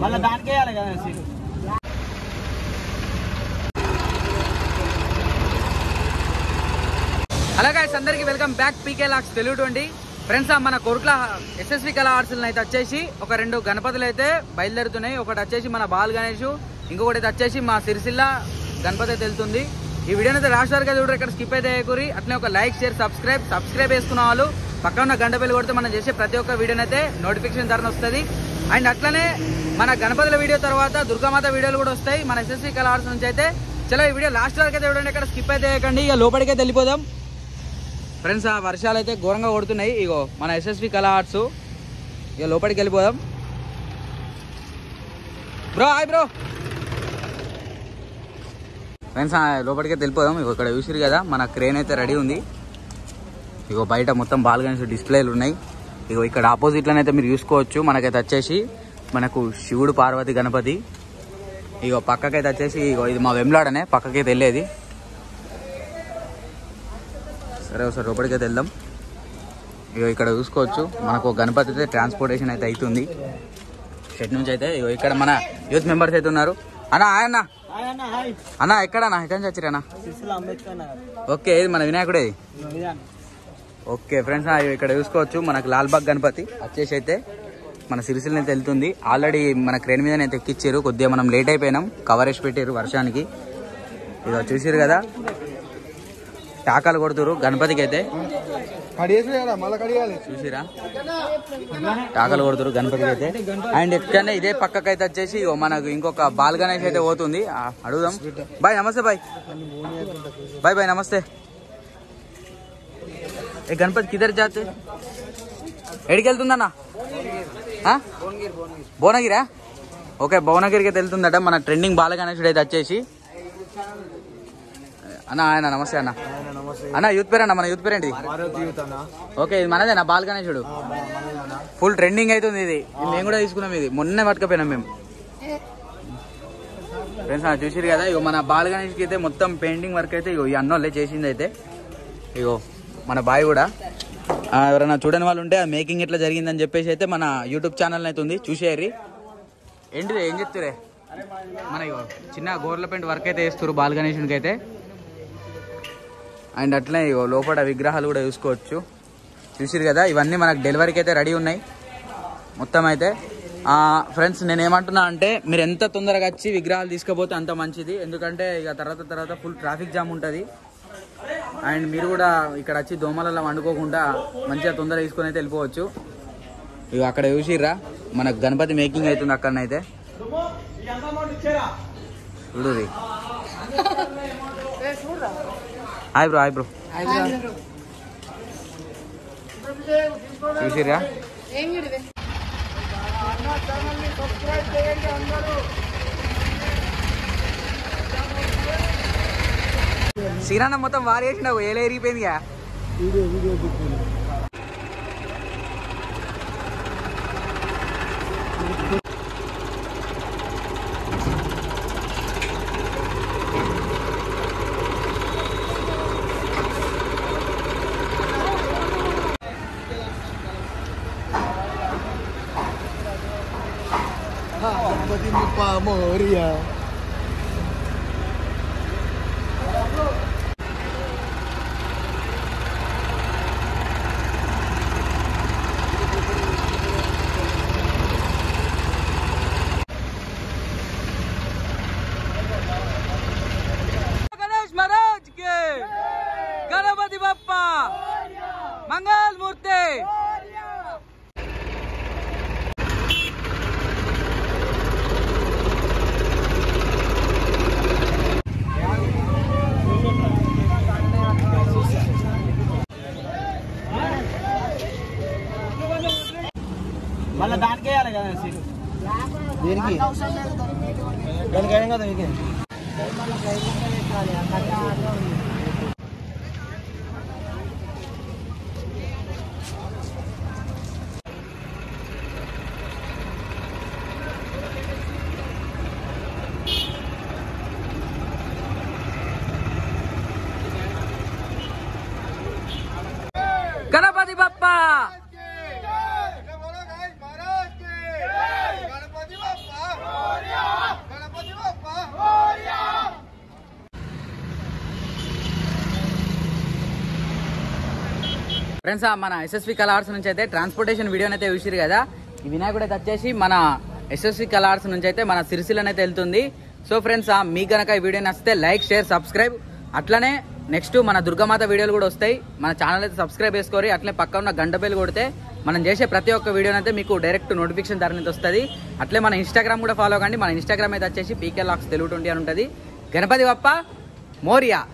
మళ్ళీ దానికే వేయాలి కదా సీట్ హలో గైస్ అందరికి వెల్కమ్ బ్యాక్ పీకే లాక్స్ తెలుగు ట్వంటీ ఫ్రెండ్స్ మన కొరుట్ల ఎస్ఎస్వి కళా ఆర్ట్స్ అయితే వచ్చేసి ఒక రెండు గణపతులు అయితే బయలుదేరుతున్నాయి ఒకటి వచ్చేసి మన బాల్ గణేష్ ఇంకొకటి అయితే వచ్చేసి మా సిరిసిల్ల గణపతి అయితే వెళ్తుంది ఈ వీడియోని అయితే లాస్ట్ వరకు చూడరు ఇక్కడ స్కిప్ అయితే చేయకూరి అట్లనే ఒక లైక్ షేర్ సబ్స్క్రైబ్ సబ్స్క్రైబ్ చేసుకున్న వాళ్ళు పక్కన ఉన్న గంట బెల్ కొడితే మనం చేసే ప్రతి ఒక్క వీడియోని అయితే నోటిఫికేషన్ తరణ వస్తుంది అండ్ అట్లనే మన గణపతుల వీడియో తర్వాత దుర్గామాత వీడియోలు కూడా వస్తాయి మన ఎస్ఎస్వి కళా ఆర్ట్స్ నుంచి అయితే చలో ఈ వీడియో లాస్ట్ వరకు అయితే చూడండి ఇక్కడ స్కిప్ అయితే చేయకండి ఇక లోపలికి అయితే వెళ్ళిపోదాం ఫ్రెండ్స్ ఆ వర్షాలు అయితే ఘోరంగా కొడుతున్నాయి ఇగో మన ఎస్ఎస్వి కళా ఆర్ట్స్ ఇక లోపలికి వెళ్ళిపోదాం బ్రో హాయ్ బ్రో ఫ్రెండ్స్ ఆ లోపలికి అయితే వెళ్ళిపోదాం ఇగో ఇక్కడ చూసిరు కదా మన క్రేన్ అయితే రెడీ ఉంది ఇగో బయట మొత్తం బాల్గన్స్ డిస్ప్లేలు ఉన్నాయి ఇగో ఇక్కడ ఆపోజిట్లోనైతే మీరు చూసుకోవచ్చు మనకైతే వచ్చేసి మనకు శివుడు పార్వతి గణపతి ఇగో పక్కకైతే వచ్చేసి ఇగో ఇది మా వెమ్లాడనే పక్కకైతే వెళ్ళేది సరే ఒకసారి లోపలికి అయితే వెళ్దాం ఇగో ఇక్కడ చూసుకోవచ్చు మనకు ఒక గణపతి అయితే ట్రాన్స్పోర్టేషన్ అయితే అవుతుంది షెడ్ నుంచి అయితే ఇగో ఇక్కడ మన యూత్ మెంబర్స్ అయితే ఉన్నారు అన్న ఆయన హాయ్ అన్న హాయ్ అన్న ఎక్కడన్నా ఎక్కడి నుంచి వచ్చిరన్నా సిరిసిల్ల అంబేద్కర్ నగర్ ఓకే ఇది మన వినాయకుడే ఇదే ఓకే ఫ్రెండ్స్ ఇక్కడ చూసుకోవచ్చు మనకు లాల్బాగ్ గణపతి వచ్చేసి అయితే మన సిరిసిల్ల అయితే వెళ్తుంది ఆల్రెడీ మన క్రేన్ మీద అయితే ఎక్కిచ్చారు కొద్దిగా మనం లేట్ అయిపోయినాం కవర్ వేసి పెట్టారు వర్షానికి ఇదో చూసారు కదా టాకాలు కొడుతురు గణపతికి అయితే చూసిరా టాకలు కొడుతురు గణపతికి అయితే అండ్ ఎక్కడనే ఇదే పక్కకైతే వచ్చేసి ఇగో మనకు ఇంకొక బాల్ గణేష్ అయితే పోతుంది ఆ, అడుగుదాం బాయ్ నమస్తే బాయ్ బాయ్ బాయ్ నమస్తే ఏ గణపతి కిదర్ జాతే ఎడికి వెళ్తుందన్నా ఆ? భువనగిరా ఓకే భువనగిరికి అయితే వెళ్తుందట మన ట్రెండింగ్ బాల గణేశుడు అయితే వచ్చేసి అన్న ఆయన నమస్తే అన్న అన్న యూత్ పేరు అన్న మన యూత్ పేరు ఏంటిది ఓకే ఇది మనదేనా బాల్ గణేశుడు ఫుల్ ట్రెండింగ్ అవుతుంది ఇది ఇది మేము కూడా తీసుకున్నాం ఇది మొన్నే పట్టుకపోయినాం మేము ఫ్రెండ్స్ చూసిరు కదా ఇగో మన బాల్ గణేష్కి అయితే మొత్తం పెయింటింగ్ వర్క్ అయితే ఇగో ఈ అన్నోళ్ళే చేసింది అయితే ఇగో మన బాయ్ కూడా ఆ, ఎవరైనా చూడని వాళ్ళు ఉంటే ఆ మేకింగ్ ఎట్లా జరిగిందని చెప్పేసి అయితే మన యూట్యూబ్ ఛానల్ అయితే ఉంది చూసేయర్రి ఏంటిది ఏం చెప్తురే మన ఇగో చిన్న గోర్ల పెయింట్ వర్క్ అయితే వేస్తారు బాల్ గణేషునికి అయితే అండ్ అట్లనే ఇగో లోపల విగ్రహాలు కూడా చూసుకోవచ్చు చూసిరు కదా ఇవన్నీ మనకు డెలివరీకి అయితే రెడీ ఉన్నాయి మొత్తం అయితే ఫ్రెండ్స్ నేను ఏమంటున్నా అంటే మీరు ఎంత తొందరగా వచ్చి విగ్రహాలు తీసుకుపోతే అంత మంచిది ఎందుకంటే ఇక తర్వాత తర్వాత ఫుల్ ట్రాఫిక్ జామ్ ఉంటుంది అండ్ మీరు కూడా ఇక్కడ వచ్చి దోమలలో వండుకోకుండా మంచిగా తొందరగా తీసుకొని అయితే వెళ్ళిపోవచ్చు ఇక అక్కడ చూసిర్రా మన గణపతి మేకింగ్ అవుతుంది అక్కడనైతే చూడుది హాయ్ బ్రో హాయ్ బ్రో చూసిర్రా శ్రీరాన్న మొత్తం వారేసినావు ఏలే ఎరిగిపోయిందిగా गणेश महाराज के गणपति बप्पा मंगल मूर्ति మళ్ళీ దానికే వేయాలి కదా సీట్ దేనికి దానికైనా కదా మీకే गणपति बप्पा ఫ్రెండ్స్ మన ఎస్ఎస్వి కలర్స్ నుంచి అయితే ట్రాన్స్పోర్టేషన్ వీడియోని అయితే చూసిరు కదా ఈ వినాయకుడు అయితే వచ్చేసి మన ఎస్ఎస్వి కలర్స్ నుంచి అయితే మన సిరిసిల్లని అయితే వెళ్తుంది సో ఫ్రెండ్స్ మీకు గనక ఈ వీడియో నచ్చితే లైక్ షేర్ సబ్స్క్రైబ్ అట్లనే నెక్స్ట్ మన దుర్గామాత వీడియోలు కూడా వస్తాయి మన ఛానల్ అయితే సబ్స్క్రైబ్ చేసుకోరి అట్లే పక్క ఉన్న గంట బెల్ కొడితే మనం చేసే ప్రతి ఒక్క వీడియో అయితే మీకు డైరెక్ట్ నోటిఫికేషన్ ధర నుంచి వస్తుంది అట్లే మన ఇన్స్టాగ్రామ్ కూడా ఫాలో కండి మన ఇన్స్టాగ్రామ్ అయితే వచ్చేసి పీకే లాక్స్ తెలుగు ట్వంటీ అని ఉంటుంది గణపతి బప్ప మోరియా